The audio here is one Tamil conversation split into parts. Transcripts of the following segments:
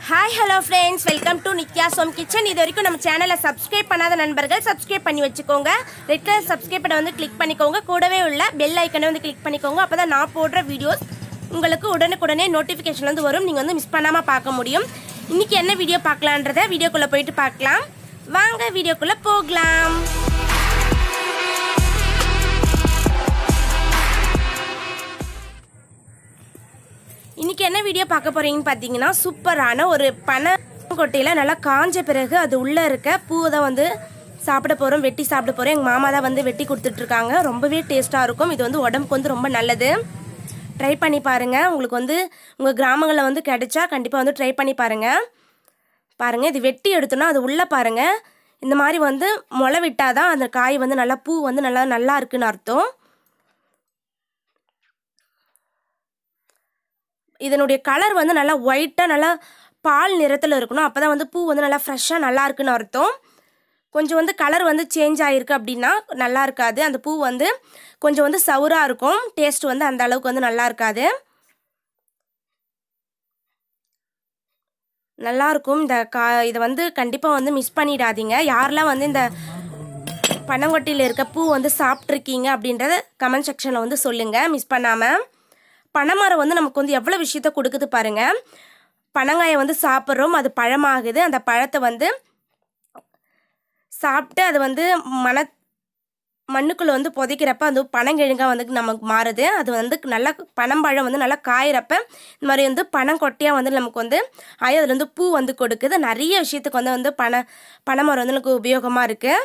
hi hello friends welcome to Nithya Som kitchen இது வரைக்கும் நம்ம சேனலை சப்ஸ்கிரைப் பண்ணாத நண்பர்கள் சப்ஸ்கிரைப் பண்ணி வச்சுக்கோங்க ரெட் கலர் சப்ஸ்கிரைப் பண்ண வந்து கிளிக் பண்ணிக்கோங்க கூடவே உள்ள பெல் ஐக்கனை வந்து கிளிக் பண்ணிக்கோங்க அப்போ தான் நான் போடுற வீடியோஸ் உங்களுக்கு உடனுக்குடனே நோட்டிஃபிகேஷன் வந்து வரும் நீங்கள் வந்து மிஸ் பண்ணாமல் பார்க்க முடியும் இன்னைக்கு என்ன வீடியோ பார்க்கலான்றத வீடியோக்குள்ளே போயிட்டு பார்க்கலாம் வாங்க வீடியோக்குள்ளே போகலாம் இன்னைக்கு என்ன வீடியோ பார்க்க போறீங்கன்னு பார்த்தீங்கன்னா சூப்பரான ஒரு பனை கொட்டையில் நல்லா காஞ்ச பிறகு அது உள்ளே இருக்க பூவை தான் வந்து சாப்பிட போகிறோம் வெட்டி சாப்பிட போகிறோம் எங்கள் மாமா தான் வந்து வெட்டி கொடுத்துட்ருக்காங்க ரொம்பவே டேஸ்ட்டாக இருக்கும் இது வந்து உடம்புக்கு வந்து ரொம்ப நல்லது ட்ரை பண்ணி பாருங்கள் உங்களுக்கு வந்து உங்கள் கிராமங்களில் வந்து கிடைச்சா கண்டிப்பாக வந்து ட்ரை பண்ணி பாருங்கள் பாருங்கள் இது வெட்டி எடுத்தோன்னா அது உள்ளே பாருங்கள் இந்த மாதிரி வந்து முளை விட்டால் தான் அந்த காய் வந்து நல்லா பூ வந்து நல்லா நல்லா இருக்குன்னு அர்த்தம் இதனுடைய கலர் வந்து நல்லா ஒயிட்டாக நல்லா பால் நிறத்தில் இருக்கணும் அப்போ தான் வந்து பூ வந்து நல்லா ஃப்ரெஷ்ஷாக நல்லா இருக்குன்னு அர்த்தம் கொஞ்சம் வந்து கலர் வந்து சேஞ்ச் ஆகிருக்கு அப்படின்னா நல்லா இருக்காது அந்த பூ வந்து கொஞ்சம் வந்து சவுராக இருக்கும் டேஸ்ட் வந்து அந்த அளவுக்கு வந்து நல்லா இருக்காது நல்லா இருக்கும் இந்த கா இதை வந்து கண்டிப்பாக வந்து மிஸ் பண்ணிடாதீங்க யாரெல்லாம் வந்து இந்த பனங்கொட்டையில் இருக்க பூ வந்து சாப்பிட்ருக்கீங்க அப்படின்றத கமெண்ட் செக்ஷனில் வந்து சொல்லுங்கள் மிஸ் பண்ணாமல் பனைமரம் வந்து நமக்கு வந்து எவ்வளோ விஷயத்த கொடுக்குது பாருங்க பனங்காயை வந்து சாப்பிட்றோம் அது பழமாகுது அந்த பழத்தை வந்து சாப்பிட்டு அது வந்து மன மண்ணுக்குள்ளே வந்து புதைக்கிறப்ப அது பனங்கிழங்காக வந்து நமக்கு மாறுது அது வந்து நல்லா பனம்பழம் வந்து நல்லா காயிறப்ப இந்த மாதிரி வந்து பனங்கொட்டையாக வந்து நமக்கு வந்து ஆகி அதில் வந்து பூ வந்து கொடுக்குது நிறைய விஷயத்துக்கு வந்து வந்து பனை பனைமரம் வந்து எனக்கு உபயோகமாக இருக்குது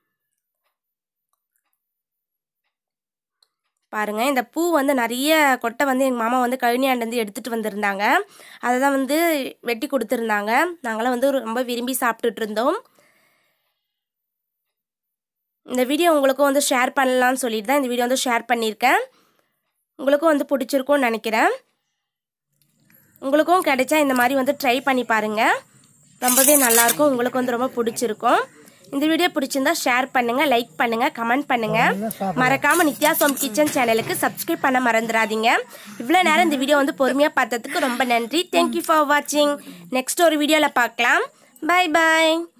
பாருங்கள் இந்த பூ வந்து நிறைய கொட்டை வந்து எங்கள் மாமா வந்து கழனியாண்டேருந்து எடுத்துகிட்டு வந்திருந்தாங்க அதை தான் வந்து வெட்டி கொடுத்துருந்தாங்க நாங்களாம் வந்து ரொம்ப விரும்பி சாப்பிட்டுட்டு இருந்தோம் இந்த வீடியோ உங்களுக்கும் வந்து ஷேர் பண்ணலாம்னு சொல்லிட்டு தான் இந்த வீடியோ வந்து ஷேர் பண்ணியிருக்கேன் உங்களுக்கும் வந்து பிடிச்சிருக்கும்னு நினைக்கிறேன் உங்களுக்கும் கிடைச்சா இந்த மாதிரி வந்து ட்ரை பண்ணி பாருங்கள் ரொம்பவே நல்லாயிருக்கும் உங்களுக்கு வந்து ரொம்ப பிடிச்சிருக்கும் இந்த வீடியோ பிடிச்சிருந்தா ஷேர் பண்ணுங்க லைக் பண்ணுங்க கமெண்ட் பண்ணுங்க மறக்காம நித்யா சோம் கிச்சன் சேனலுக்கு சப்ஸ்கிரைப் பண்ண மறந்துடாதீங்க இவ்வளோ நேரம் இந்த வீடியோ வந்து பொறுமையாக பார்த்ததுக்கு ரொம்ப நன்றி தேங்க்யூ ஃபார் வாட்சிங் நெக்ஸ்ட் ஒரு வீடியோவில் பார்க்கலாம் பை பாய்